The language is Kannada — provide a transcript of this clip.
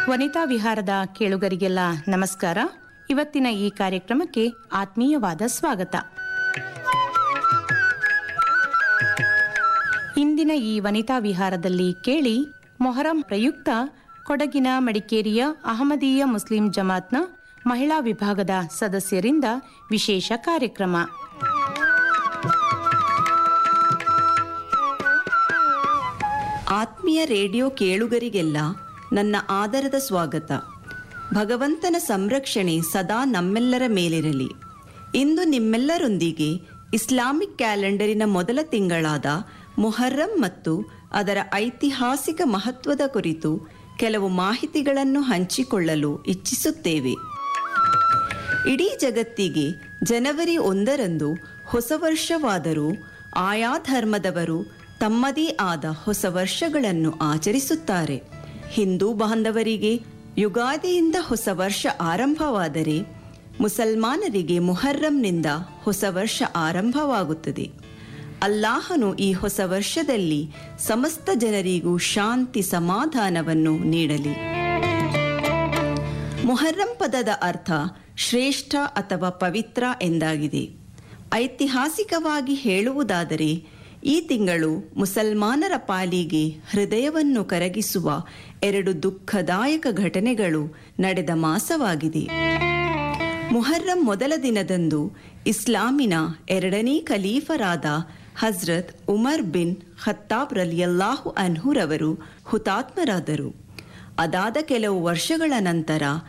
ವನಿತಾ ವಿಹಾರದ ಕೇಳುಗರಿಗೆಲ್ಲ ನಮಸ್ಕಾರ ಇವತ್ತಿನ ಈ ಕಾರ್ಯಕ್ರಮಕ್ಕೆ ಆತ್ಮೀಯವಾದ ಸ್ವಾಗತ ಇಂದಿನ ಈ ವನಿತಾ ವಿಹಾರದಲ್ಲಿ ಕೇಳಿ ಮೊಹರಂ ಪ್ರಯುಕ್ತ ಕೊಡಗಿನ ಮಡಿಕೇರಿಯ ಅಹಮದೀಯ ಮುಸ್ಲಿಂ ಜಮಾತ್ನ ಮಹಿಳಾ ವಿಭಾಗದ ಸದಸ್ಯರಿಂದ ವಿಶೇಷ ಕಾರ್ಯಕ್ರಮ ಆತ್ಮೀಯ ರೇಡಿಯೋ ಕೇಳುಗರಿಗೆಲ್ಲ ನನ್ನ ಆದರದ ಸ್ವಾಗತ ಭಗವಂತನ ಸಂರಕ್ಷಣೆ ಸದಾ ನಮ್ಮೆಲ್ಲರ ಮೇಲಿರಲಿ ಇಂದು ನಿಮ್ಮೆಲ್ಲರೊಂದಿಗೆ ಇಸ್ಲಾಮಿಕ್ ಕ್ಯಾಲೆಂಡರಿನ ಮೊದಲ ತಿಂಗಳಾದ ಮುಹರ್ರಂ ಮತ್ತು ಅದರ ಐತಿಹಾಸಿಕ ಮಹತ್ವದ ಕುರಿತು ಕೆಲವು ಮಾಹಿತಿಗಳನ್ನು ಹಂಚಿಕೊಳ್ಳಲು ಇಚ್ಛಿಸುತ್ತೇವೆ ಇಡೀ ಜಗತ್ತಿಗೆ ಜನವರಿ ಒಂದರಂದು ಹೊಸ ವರ್ಷವಾದರೂ ಆಯಾ ಧರ್ಮದವರು ತಮ್ಮದೇ ಆದ ಹೊಸ ವರ್ಷಗಳನ್ನು ಆಚರಿಸುತ್ತಾರೆ ಹಿಂದೂ ಬಾಂಧವರಿಗೆ ಯುಗಾದಿಯಿಂದ ಹೊಸ ವರ್ಷ ಆರಂಭವಾದರೆ ಮುಸಲ್ಮಾನರಿಗೆ ಮುಹರ್ರಂನಿಂದ ಹೊಸ ವರ್ಷ ಆರಂಭವಾಗುತ್ತದೆ ಅಲ್ಲಾಹನು ಈ ಹೊಸ ವರ್ಷದಲ್ಲಿ ಸಮಸ್ತ ಜನರಿಗೂ ಶಾಂತಿ ಸಮಾಧಾನವನ್ನು ನೀಡಲಿ ಮುಹರ್ರಂ ಪದದ ಅರ್ಥ ಶ್ರೇಷ್ಠ ಅಥವಾ ಪವಿತ್ರ ಎಂದಾಗಿದೆ ಐತಿಹಾಸಿಕವಾಗಿ ಹೇಳುವುದಾದರೆ ಈ ತಿಂಗಳು ಮುಸಲ್ಮಾನರ ಪಾಲಿಗೆ ಹೃದಯವನ್ನು ಕರಗಿಸುವ ಎರಡು ದುಃಖದಾಯಕ ಘಟನೆಗಳು ನಡೆದ ಮಾಸವಾಗಿದೆ ಮುಹರ್ರಂ ಮೊದಲ ದಿನದಂದು ಇಸ್ಲಾಮಿನ ಎರಡನೇ ಖಲೀಫರಾದ ಹಜ್ರತ್ ಉಮರ್ ಬಿನ್ ಖತ್ತಾಬ್ ರಲಿಯಲ್ಲಾಹು ಅನ್ಹುರವರು ಹುತಾತ್ಮರಾದರು ಅದಾದ ಕೆಲವು ವರ್ಷಗಳ ನಂತರ